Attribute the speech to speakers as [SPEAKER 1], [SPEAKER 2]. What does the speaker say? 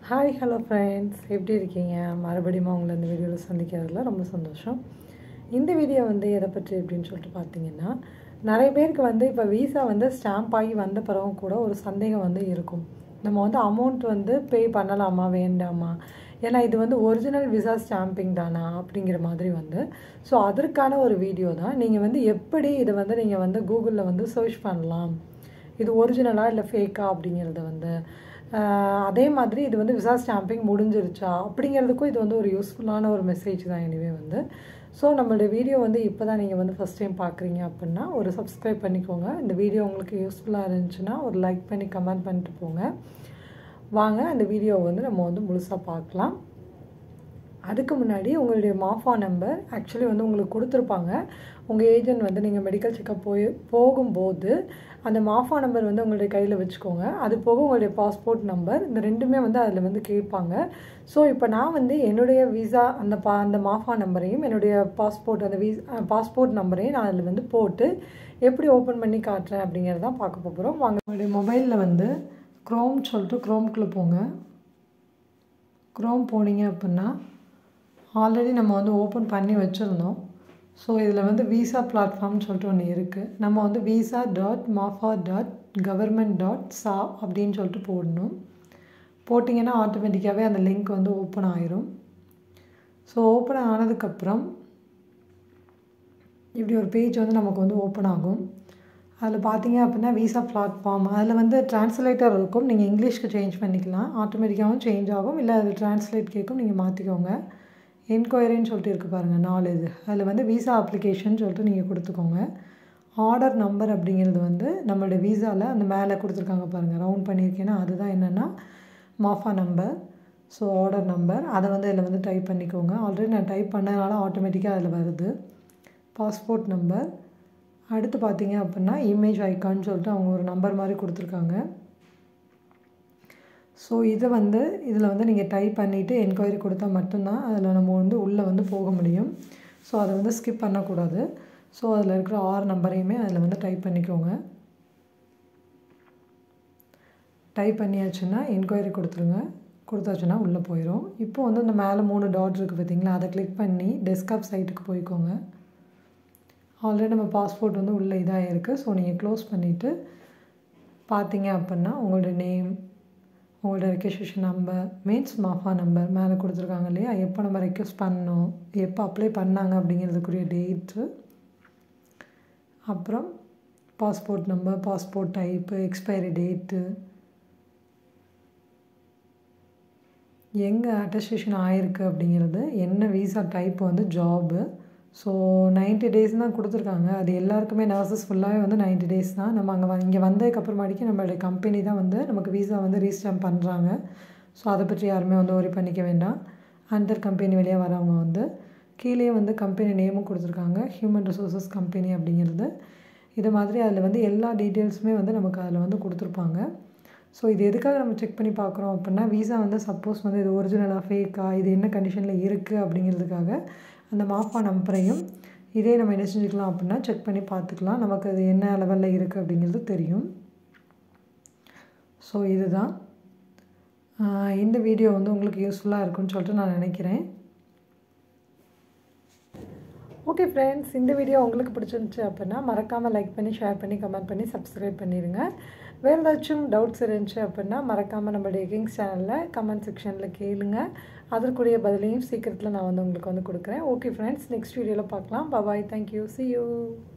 [SPEAKER 1] hi hello friends எப்படி இருக்கீங்க மறுபடியும் உங்களை இந்த வீடியோவில் சந்திக்கிறதுல ரொம்ப சந்தோஷம் இந்த வீடியோ வந்து எதை பற்றி அப்படின்னு சொல்லிட்டு பார்த்தீங்கன்னா நிறைய பேருக்கு வந்து இப்போ வீசா வந்து ஸ்டாம்ப் ஆகி வந்த பிறகு கூட ஒரு சந்தேகம் வந்து இருக்கும் நம்ம வந்து அமௌண்ட் வந்து பே பண்ணலாமா வேண்டாமா ஏன்னா இது வந்து ஒரிஜினல் விசா ஸ்டாம்பிங் தானா அப்படிங்கிற மாதிரி வந்து ஸோ அதற்கான ஒரு வீடியோ தான் நீங்கள் வந்து எப்படி இதை வந்து நீங்கள் வந்து கூகுளில் வந்து சர்ச் பண்ணலாம் இது ஒரிஜினலாக இல்லை ஃபேக்கா அப்படிங்கிறத வந்து ஆஹ் அதே மாதிரி இது வந்து விசா ஸ்டாம்பிங் முடிஞ்சிருச்சா அப்படிங்கிறதுக்கும் இது வந்து ஒரு யூஸ்ஃபுல்லான ஒரு மெசேஜ் தான் எனிவே வந்து ஸோ நம்மளுடைய வீடியோ வந்து இப்போ தான் நீங்கள் வந்து ஃபஸ்ட் டைம் பார்க்குறீங்க அப்படின்னா ஒரு சப்ஸ்கிரைப் பண்ணிக்கோங்க இந்த வீடியோ உங்களுக்கு யூஸ்ஃபுல்லாக இருந்துச்சுன்னா ஒரு லைக் பண்ணி கமெண்ட் பண்ணிட்டு போங்க வாங்க அந்த வீடியோவை வந்து நம்ம வந்து முழுசாக பார்க்கலாம் அதுக்கு முன்னாடி உங்களுடைய மாஃபா நம்பர் ஆக்சுவலி வந்து உங்களுக்கு கொடுத்துருப்பாங்க உங்கள் ஏஜென்ட் வந்து நீங்கள் மெடிக்கல் செக்கப் போய் போகும்போது அந்த மாஃபா நம்பர் வந்து உங்களுடைய கையில் வச்சுக்கோங்க அது போக உங்களுடைய பாஸ்போர்ட் நம்பர் இந்த ரெண்டுமே வந்து அதில் வந்து கேட்பாங்க ஸோ இப்போ நான் வந்து என்னுடைய விசா அந்த பா அந்த மாஃபா நம்பரையும் என்னுடைய பாஸ்போர்ட் அந்த வீஸ் பாஸ்போர்ட் நம்பரையும் நான் அதில் வந்து போட்டு எப்படி ஓப்பன் பண்ணி காட்டுறேன் அப்படிங்கிறதான் பார்க்க போகிறோம் வாங்க உங்களுடைய மொபைலில் வந்து க்ரோம் சொல்லிட்டு க்ரோம்குள்ளே போங்க க்ரோம் போனீங்க அப்படின்னா ஆல்ரெடி நம்ம வந்து ஓப்பன் பண்ணி வச்சுருந்தோம் ஸோ இதில் வந்து விசா பிளாட்ஃபார்ம்னு சொல்லிட்டு ஒன்று இருக்குது நம்ம வந்து visa dot MOFA dot government dot sa அப்படின்னு சொல்லிட்டு போடணும் போட்டிங்கன்னா ஆட்டோமேட்டிக்காகவே அந்த லிங்க் வந்து ஓப்பன் ஆயிரும் ஸோ ஓப்பன் ஆனதுக்கப்புறம் இப்படி ஒரு பேஜ் வந்து நமக்கு வந்து ஓப்பன் ஆகும் அதில் பார்த்தீங்க அப்படின்னா விசா பிளாட்ஃபார்ம் அதில் வந்து டிரான்ஸ்லேட்டர் இருக்கும் நீங்கள் இங்கிலீஷ்க்கு சேஞ்ச் பண்ணிக்கலாம் ஆட்டோமேட்டிக்காகவும் சேஞ்ச் ஆகும் இல்லை அது டிரான்ஸ்லேட் கேட்கும் நீங்கள் மாற்றிக்கோங்க என்கொயரின்னு சொல்லிட்டு இருக்குது பாருங்கள் நாலு இது அதில் வந்து விசா அப்ளிகேஷன் சொல்லிட்டு நீங்கள் கொடுத்துக்கோங்க ஆர்டர் நம்பர் அப்படிங்கிறது வந்து நம்மளுடைய விசாவில் அந்த மேலே கொடுத்துருக்காங்க பாருங்கள் ரவுண்ட் பண்ணியிருக்கேன்னா அதுதான் என்னென்னா MOFA number so order number அதை வந்து இதில் வந்து டைப் பண்ணிக்கோங்க ஆல்ரெடி நான் டைப் பண்ணதுனால ஆட்டோமேட்டிக்காக அதில் வருது பாஸ்போர்ட் நம்பர் அடுத்து பார்த்தீங்க அப்படின்னா இமேஜ் ஐக்கான்னு சொல்லிட்டு அவங்க ஒரு நம்பர் மாதிரி கொடுத்துருக்காங்க ஸோ இதை வந்து இதில் வந்து நீங்கள் டைப் பண்ணிவிட்டு என்கொயரி கொடுத்தா மட்டும்தான் அதில் நம்ம வந்து உள்ளே வந்து போக முடியும் ஸோ அதை வந்து ஸ்கிப் பண்ணக்கூடாது ஸோ அதில் இருக்கிற ஆறு நம்பரையுமே அதில் வந்து டைப் பண்ணிக்கோங்க டைப் பண்ணியாச்சுன்னா என்கொயரி கொடுத்துருங்க கொடுத்தாச்சுன்னா உள்ளே போயிடும் இப்போ வந்து இந்த மேலே மூணு டாட் இருக்குது பார்த்தீங்களா அதை கிளிக் பண்ணி டெஸ்க்டாப் சைட்டுக்கு போய்க்கோங்க ஆல்ரெடி நம்ம பாஸ்போர்ட் வந்து உள்ளே இதாக இருக்குது ஸோ நீங்கள் க்ளோஸ் பண்ணிவிட்டு பார்த்தீங்க அப்படின்னா உங்களோட நேம் உங்களோட requisition number means MOFA number மேலே கொடுத்துருக்காங்க இல்லையா எப்போ நம்ம ரெக்வஸ்ட் பண்ணோம் எப்போ அப்ளை பண்ணாங்க அப்படிங்கிறதுக்குரிய டேட்டு அப்புறம் passport number passport type expiry date எங்கே அட்டஸ்டேஷன் ஆகிருக்கு அப்படிங்கிறது என்ன விசா டைப் வந்து ஜாபு ஸோ நைன்ட்டி டேஸ் தான் கொடுத்துருக்காங்க அது எல்லாருக்குமே நர்சஸ் ஃபுல்லாகவே வந்து நைன்ட்டி டேஸ் தான் நம்ம அங்கே இங்கே வந்ததுக்கப்புறமாடிக்கு நம்மளுடைய கம்பெனி தான் வந்து நமக்கு விசா வந்து ரீஸ்டாம்ப் பண்ணுறாங்க ஸோ அதை பற்றி யாருமே வந்து ஒரி பண்ணிக்க வேண்டாம் அண்டர் கம்பெனி வழியாக வரவங்க வந்து கீழே வந்து கம்பெனி நேமும் கொடுத்துருக்காங்க ஹியூமன் ரிசோர்ஸஸ் கம்பெனி அப்படிங்கிறது இது மாதிரி அதில் வந்து எல்லா டீட்டெயில்ஸுமே வந்து நமக்கு அதில் வந்து கொடுத்துருப்பாங்க ஸோ இது எதுக்காக நம்ம செக் பண்ணி பார்க்குறோம் அப்படின்னா விசா வந்து சப்போஸ் வந்து இது ஒரிஜினலாக ஃபேக்கா இது என்ன கண்டிஷனில் இருக்குது அப்படிங்கிறதுக்காக அந்த மாஃபா நம்பரையும் இதே நம்ம என்ன செஞ்சுக்கலாம் அப்படின்னா செக் பண்ணி பார்த்துக்கலாம் நமக்கு அது என்ன லெவலில் இருக்குது அப்படிங்கிறது தெரியும் ஸோ இதுதான் இந்த வீடியோ வந்து உங்களுக்கு யூஸ்ஃபுல்லாக இருக்குன்னு சொல்லிட்டு நான் நினைக்கிறேன் ஓகே ஃப்ரெண்ட்ஸ் இந்த வீடியோ உங்களுக்கு பிடிச்சிருந்துச்சு அப்படின்னா மறக்காமல் லைக் பண்ணி ஷேர் பண்ணி கமெண்ட் பண்ணி சப்ஸ்கிரைப் பண்ணிடுங்க வேறு ஏதாச்சும் டவுட்ஸ் இருந்துச்சு அப்படின்னா மறக்காமல் நம்மளுடைய கிங்ஸ் சேனலில் கமெண்ட் செக்ஷனில் கேளுங்க அதற்குரிய பதிலையும் சீக்கிரத்தில் நான் வந்து உங்களுக்கு வந்து கொடுக்குறேன் ஓகே ஃப்ரெண்ட்ஸ் நெக்ஸ்ட் வீடியோவில் பார்க்கலாம் பாய் தேங்க்யூ சி யூ